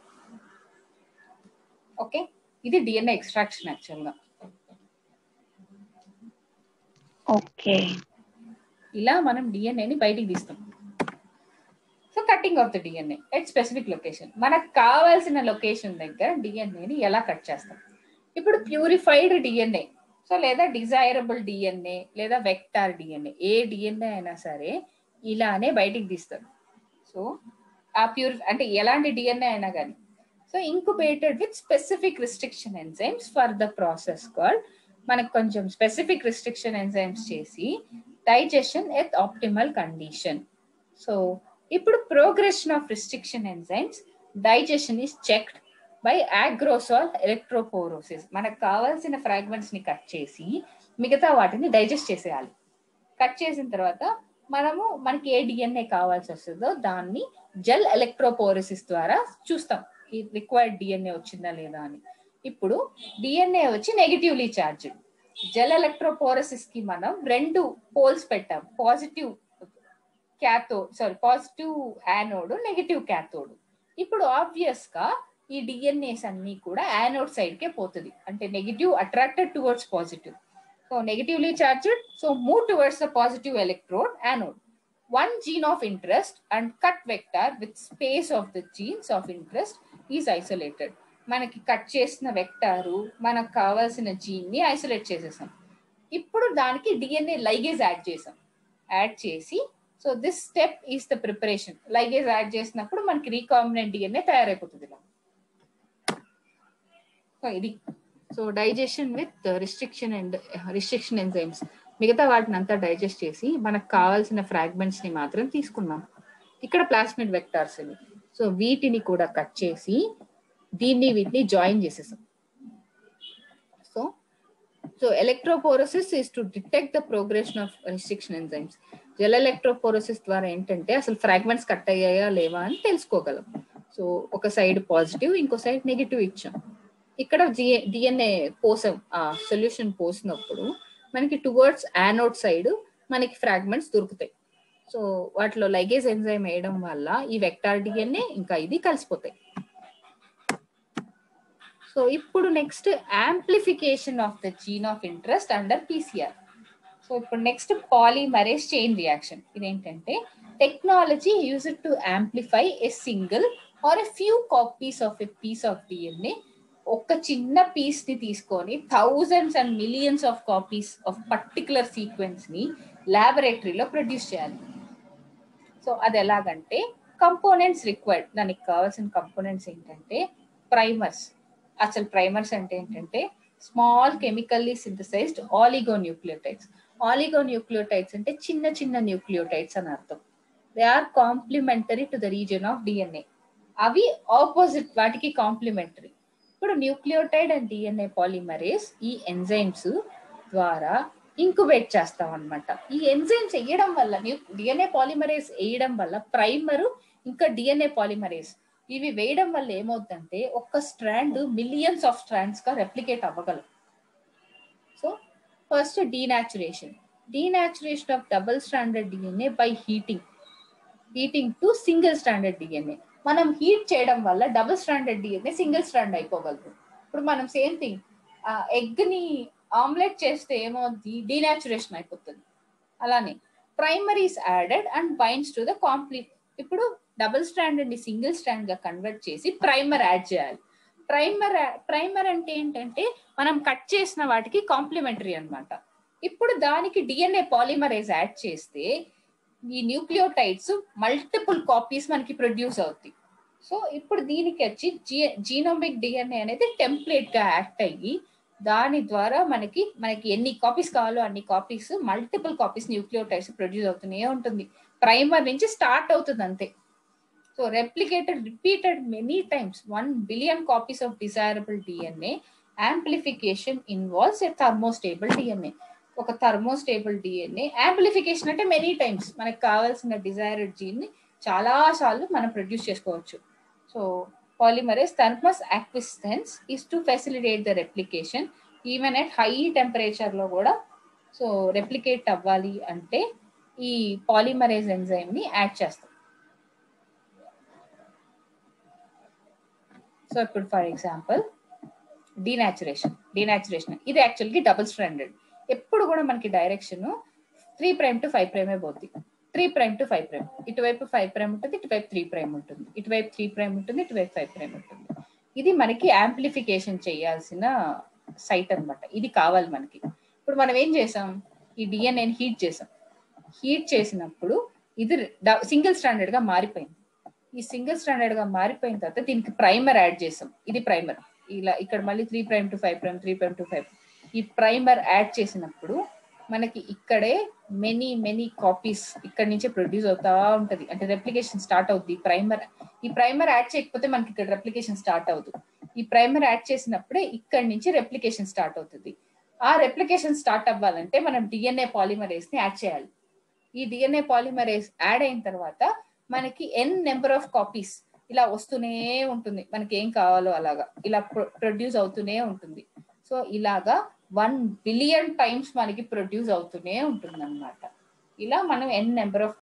ఓకే ఇది డిఎన్ఏ ఎక్స్ట్రాక్షన్ యాక్చువల్ గా ఓకే ఇలా మనం డిఎన్ఏని బయటికి తీస్తాం so cutting of the DNA at specific location మనకు కావాల్సిన లొకేషన్ దగ్గర డిఎన్ఏని ఎలా కట్ చేస్తాం ఇప్పుడు ప్యూరిఫైడ్ డిఎన్ఏ సో లేదా డిజైరబుల్ డిఎన్ఏ లేదా వెక్టార్ డిఎన్ఏ ఏ డిఎన్ఏ అయినా సరే ఇలానే బయటికి తీస్తారు సో ఆ ప్యూరి అంటే ఎలాంటి డిఎన్ఏ అయినా కానీ so incubated with specific restriction enzymes for the process call మనకు కొంచెం స్పెసిఫిక్ రిస్ట్రిక్షన్ ఎంజైమ్స్ చేసి digestion at optimal condition so ఇప్పుడు progression of restriction enzymes digestion is checked by agarose electrophoresis మనకు కావాల్సిన ఫ్రాగ్మెంట్స్ ని కట్ చేసి మిగతా వాటిని డైజెస్ట్ చేసేయాలి కట్ చేసిన తర్వాత మనము మనకి ఏ డిఎన్ఏ కావాల్సి వస్తుందో దాన్ని జెల్ ఎలక్ట్రోపోరోసిస్ ద్వారా చూస్తాం ఈ రిక్వైర్డ్ డిఎన్ఏ వచ్చిందా లేదా అని ఇప్పుడు డిఎన్ఏ వచ్చి నెగిటివ్లీ చార్జ్డ్ జెల్ ఎలక్ట్రోపోరసిస్ కి మనం రెండు పోల్స్ పెట్టాం పాజిటివ్ క్యాథో sorry positive anode negative cathode ఇప్పుడు ఆబ్వియస్ గా ఈ డిఎన్ఏస్ అన్ని కూడా యానోడ్ సైడ్ కే పోతుంది అంటే negative attracted towards positive so negatively charged so move towards the positive electrode anode one gene of interest and cut vector with space of the genes of interest is isolated మనకి కట్ చేసిన vector మనకు కావాల్సిన gene ని isolate చేసేసాం ఇప్పుడు దానికి DNA ligase add చేసాం యాడ్ చేసి so this step is the preparation ligase యాడ్ చేసినప్పుడు మనకి రీకాంబినెంట్ డిఎన్ఏ తయారైపోతుంది ఇలా సో ఇది so digestion with restriction and restriction enzymes మిగతా వాటిని అంతా డైజెస్ట్ చేసి మనకు కావాల్సిన ఫ్రాగ్మెంట్స్ ని మాత్రం తీసుకున్నాం ఇక్కడ ప్లాస్మిడ్ వెక్టార్స్ ఇవి సో వీటిని కూడా కట్ చేసి దీన్ని వీటిని జాయిన్ చేసేసాం so so electrophoresis is to detect the progression of restriction enzymes gel electrophoresis ద్వారా ఏంటంటే అసలు ఫ్రాగ్మెంట్స్ కట్ అయ్యాయా లేవా అని తెలుసుకోగలం సో ఒక సైడ్ పాజిటివ్ ఇంకో సైడ్ నెగిటివ్ ఇచ్చాం ఇక్కడ డిఎన్ఏ పోసాం ఆ సొల్యూషన్ పోసినప్పుడు మనకి టువర్డ్స్ యానోడ్ సైడ్ మనకి ఫ్రాగ్మెంట్స్ దొరుకుతాయి సో వాటిలో లైగేజ్ ఎంజైమ్ వేయడం వల్ల ఈ వెక్టార్ డిఎన్ఏ ఇంకా ఇది కలిసిపోతాయి సో ఇప్పుడు next amplification of the gene of interest under PCR so ఇప్పుడు నెక్స్ట్ పాలిమరేస్ చైన్ రియాక్షన్ ఇదేంటంటే technology use to amplify a single or a few copies of a piece of DNA ఒక చిన్న piece ని తీసుకొని thousands and millions of copies of particular sequence ని ల్యాబొరేటరీలో produce చేయాలి so అది ఎలాగంటే కంపోనెంట్స్ రిక్వైర్డ్ దానికి కావాల్సిన కంపోనెంట్స్ ఏంటంటే ప్రైమర్స్ అసలు ప్రైమర్స్ అంటే ఏంటంటే small chemically synthesized oligo nucleotides oligo nucleotides అంటే చిన్న చిన్న న్యూక్లియోటైడ్స్ అని అర్థం they are complementary to the region of DNA అవి ఆపోజిట్ వాటికి కాంప్లిమెంటరీ ఇప్పుడు న్యూక్లియోటైడ్ అండ్ డిఎన్ఏ పాలిమరేస్ ఈ ఎంజైమ్స్ ద్వారా ఇంకుబేట్ చేస్తాం అనమాట ఈ ఎంజైమ్స్ వేయడం వల్ల డిఎన్ఏ పాలిమరేస్ వేయడం వల్ల ప్రైమరు ఇంకా డిఎన్ఏ పాలిమరేస్ ఇవి వేయడం వల్ల ఏమవుతుందంటే ఒక్క స్ట్రాండ్ మిలియన్స్ ఆఫ్ స్ట్రాండ్స్ గా రెప్లికేట్ అవ్వగలం so first denaturation denaturation of double standard DNA by heating heating to single standard DNA మనం హీట్ చేయడం వల్ల double standard DNA single stand అయిపోగలదు ఇప్పుడు మనం సేమ్ థింగ్ ఎగ్ ని ఆమ్లెట్ చేస్తే ఏమవుద్ది డీనాచురేషన్ అయిపోతుంది అలానే primaries added and binds to the complete ఇప్పుడు డబుల్ స్టాండర్డ్ ని సింగిల్ స్టాండ్ గా కన్వర్ట్ చేసి ప్రైమర్ యాడ్ చేయాలి ప్రైమర్ ప్రైమర్ అంటే ఏంటంటే మనం కట్ చేసిన వాటికి కాంప్లిమెంటరీ అనమాట ఇప్పుడు దానికి డిఎన్ఏ పాలిమరైజ్ యాడ్ చేస్తే ఈ న్యూక్లియోటైడ్స్ మల్టిపుల్ కాపీస్ మనకి ప్రొడ్యూస్ అవుతాయి సో ఇప్పుడు దీనికి వచ్చి జీ జీనోమిక్ డిఎన్ఏ అనేది టెంప్లేట్ గా యాక్ట్ అయ్యి దాని ద్వారా మనకి మనకి ఎన్ని కాపీస్ కావాలో అన్ని copies multiple copies nucleotides produce అవుతూనే ఉంటుంది ప్రైమర్ నుంచి స్టార్ట్ అవుతుంది అంతే so replicated repeated many times one billion copies of desirable DNA amplification involves a thermostable DNA ఒక థర్మోస్టేబుల్ డిఎన్ఏ యాంప్లిఫికేషన్ అంటే మెనీ టైమ్స్ మనకు కావాల్సిన డిజైర్డ్ జీన్ ని చాలా సార్లు మనం ప్రొడ్యూస్ చేసుకోవచ్చు so polymerase Thermus aquaticus is to facilitate the replication even at high temperature లో కూడా సో రెప్లికేట్ అవ్వాలి అంటే ఈ పాలిమరేజ్ ఎంజైమ్ ని యాడ్ చేస్తాం సో ఇప్పుడు ఫర్ ఎగ్జాంపుల్ డీనాచురేషన్ డీనాచురేషన్ ఇది యాక్చువల్గా డబుల్ స్టాండర్డ్ ఎప్పుడు కూడా మనకి direction three prime to five ప్రైమే పోద్ది three prime to five prime ఇటువైపు ఫైవ్ ప్రైమ్ ఉంటుంది ఇటువైపు త్రీ ప్రైమ్ ఉంటుంది ఇటువైపు త్రీ ప్రైమ్ ఉంటుంది ఇటువైపు ఫైవ్ ప్రైమ్ ఉంటుంది ఇది మనకి యాంప్లిఫికేషన్ చేయాల్సిన సైట్ అనమాట ఇది కావాలి మనకి ఇప్పుడు మనం ఏం చేసాం ఈ డిఎన్ఏని హీట్ చేసాం హీట్ చేసినప్పుడు ఇది సింగిల్ స్టాండర్డ్ గా మారిపోయింది ఈ సింగిల్ స్టాండర్డ్ గా మారిపోయిన తర్వాత దీనికి ప్రైమర్ యాడ్ చేసాం ఇది ప్రైమర్ ఇలా ఇక్కడ మళ్ళీ three prime to five prime three prime to five ఈ ప్రైమర్ యాడ్ చేసినప్పుడు మనకి ఇక్కడే మెనీ మెనీ కాపీస్ ఇక్కడ నుంచే ప్రొడ్యూస్ అవుతా ఉంటది అంటే రెప్లికేషన్ స్టార్ట్ అవుద్ది ప్రైమర్ ఈ ప్రైమర్ యాడ్ చేయకపోతే మనకి ఇక్కడ రెప్లికేషన్ స్టార్ట్ అవుతుంది ఈ ప్రైమర్ యాడ్ చేసినప్పుడే ఇక్కడ నుంచి రెప్లికేషన్ స్టార్ట్ అవుతుంది ఆ రెప్లికేషన్ స్టార్ట్ అవ్వాలంటే మనం డిఎన్ఏ పాలిమరేస్ ని యాడ్ చేయాలి ఈ డిఎన్ఏ పాలిమరేస్ యాడ్ అయిన తర్వాత మనకి ఎన్ నెంబర్ ఆఫ్ కాపీస్ ఇలా వస్తూనే ఉంటుంది మనకి ఏం కావాలో అలాగా ఇలా ప్రొడ్యూస్ అవుతూనే ఉంటుంది సో ఇలాగా వన్ బిలియన్ టైమ్స్ మనకి ప్రొడ్యూస్ అవుతూనే ఉంటుంది అనమాట ఇలా మనం ఎన్ నెంబర్ ఆఫ్